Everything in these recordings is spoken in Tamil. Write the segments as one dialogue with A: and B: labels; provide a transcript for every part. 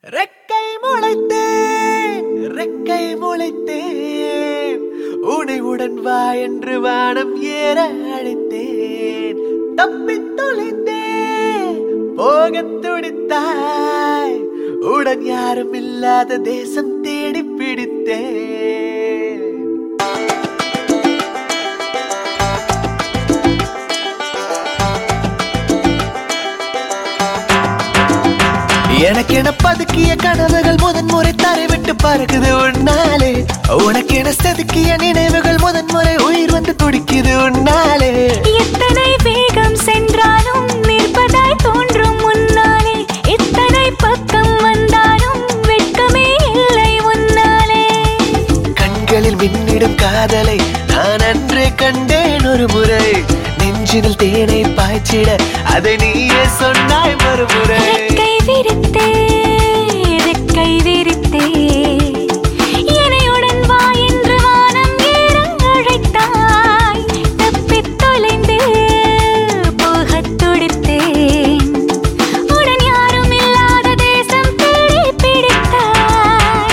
A: ரெக்கை முளைத்தேன் ரெக்கை முளைத்தேன் உனை உடன் வா என்று வானம் ஏற அழைத்தேன் தப்பித் தொலைந்தேன் போகத் துடித்தாய் உடன் யாரும் இல்லாத தேசம் தேடி பிடித்தேன் எனக்கென பதுக்கிய கனவுகள் முதன் முறை தரை விட்டு பறக்குது உன்னாலே உனக்கென செதுக்கிய நினைவுகள் முதன் முறை உயிர் வந்து துடிக்குது உன்னாலே
B: எத்தனை வேகம் சென்றாலும் நிற்பதாய் தோன்றும் முன்னாலே எத்தனை பக்கம் வந்தாலும் வெட்கமே இல்லை முன்னாலே
A: கண்களில் மின்னிடும் காதலை நான் அன்றே கண்டேன் ஒரு முறை நெஞ்சினில் தேனை பாய்ச்சிட அதை நீயே சொன்னாய் மறுமுறை
B: ரெக்கை விரித்தே ரெக்கை விரித்தே இணையுடன் வா என்று வானம் ஏற அழைத்தாய் தப்பித் தொலைந்து போகத் துடித்தேன் உடன் யாரும் இல்லாத தேசம் தேடி பிடித்தாய்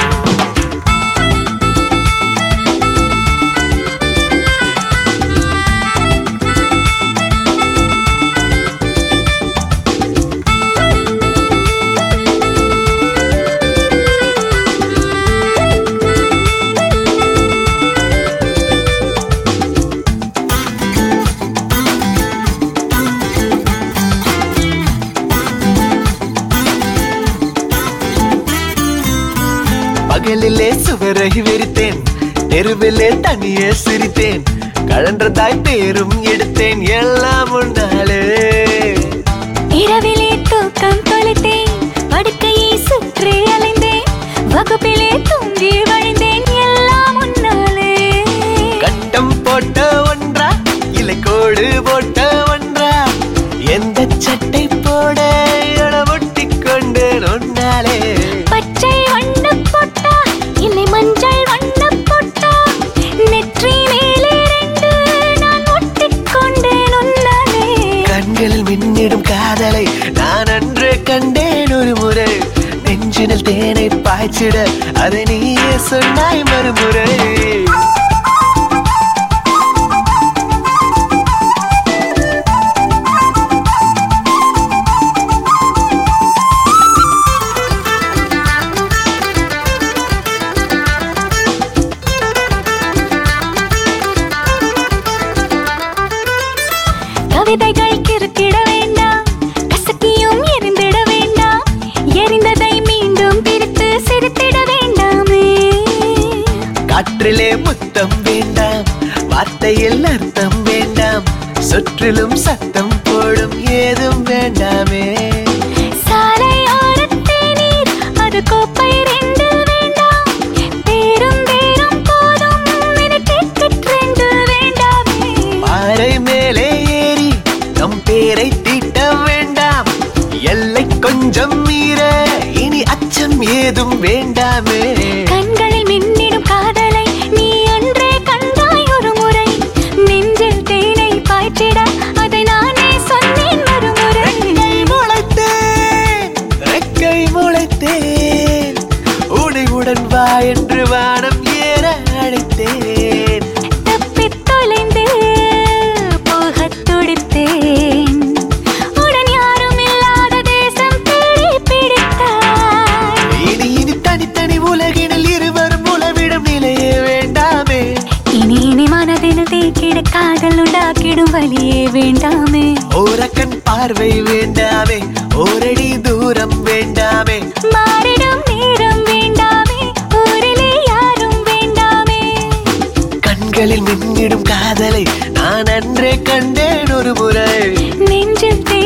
A: பகலிலே சுவரை விரித்தேன் தெருவிலே தனியே சிரித்தேன் கழன்றதாய் பேரும் எடுத்தேன் எல்லாம் முன்னாலே
B: இரவிலே தூக்கம் தொலைத்தேன் படுக்கையை சுற்றி அலைந்தேன் வகுப்பிலே தூங்கி வழிந்தேன் எல்லாம் முன்னாலே
A: கட்டம் போட்ட ஒன்றா இல்லை கோடு போட்ட ஒன்றா எந்த சட்டை போட இளவொட்டி கொண்டேன் ஒன்னாலே
B: பச்சை வண்ண பொட்டா இல்லை மஞ்சள் வண்ண பொட்டா நெற்றி மேலே ரெண்டு நான் ஒட்டிக் கொண்டேன் உன்னாலே
A: கண்களில் மின்னிடும் காதலை நான் அன்றே கண்டேன் ஒரு முறை நெஞ்சினில் தேனை பாய்ச்சிட அதை நீயே சொன்னாய் மறுமுறை
B: கவிதைகள் கிறுக்கிட வேண்டாம் கசக்கியும் எரிந்திட வேண்டாம் எரிந்ததை மீண்டும் பிரித்து சிரித்திட வேண்டாமே
A: காற்றிலே முத்தம் வேண்டாம் வார்த்தையில் அர்த்தம் வேண்டாம் சுற்றிலும் சத்தம் போடும் ஏதும் வேண்டாமே
B: சாலை ஓரத்தே நீர் அது கோப்பை ரெண்டு வேண்டாம் பேரும் பேரும் போதும் எனக்கு ரெண்டு வேண்டாமே
A: பாறை மேலே ஏறி நம் பேரை தீட்ட வேண்டாம் எல்லை கொஞ்சம் மீற இனி அச்சம் ஏதும் வேண்டாமே
B: கண்களில் மின்னிடும் காதலை நீ அன்றே கண்டாய் ஒரு முறை நெஞ்சில் தேனை பாய்ச்சிட அதை நானே சொன்னேன் மறுமுறை
A: முளைத்தேன் ரெக்கை முளைத்தேன் உனை உடன் வா என்று வானம் ஏற அழைத்தேன்
B: தப்பித் தொலைந்து போகத் துடித்தேன் உடன் யாரும் இல்லாத தேசம் தேடி பிடித்தாய்
A: இனி இனி தனித்தனி உலகினில் இருவரும் உலவிடும் நிலையே வேண்டாமே
B: இனி இனி மனதில் தேக்கிட காதல் உண்டாக்கிடும் வழியே வேண்டாமே
A: ஓரக்கண் பார்வை வேண்டாமே ஓரடி தூரம் வேண்டாமே
B: மாறிடும் நேரம் வேண்டாமே ஊரிலே யாரும் வேண்டாமே
A: கண்களில் மின்னிடும் காதலை நான் அன்றே கண்டேன் ஒரு முறை
B: நெஞ்சில் தே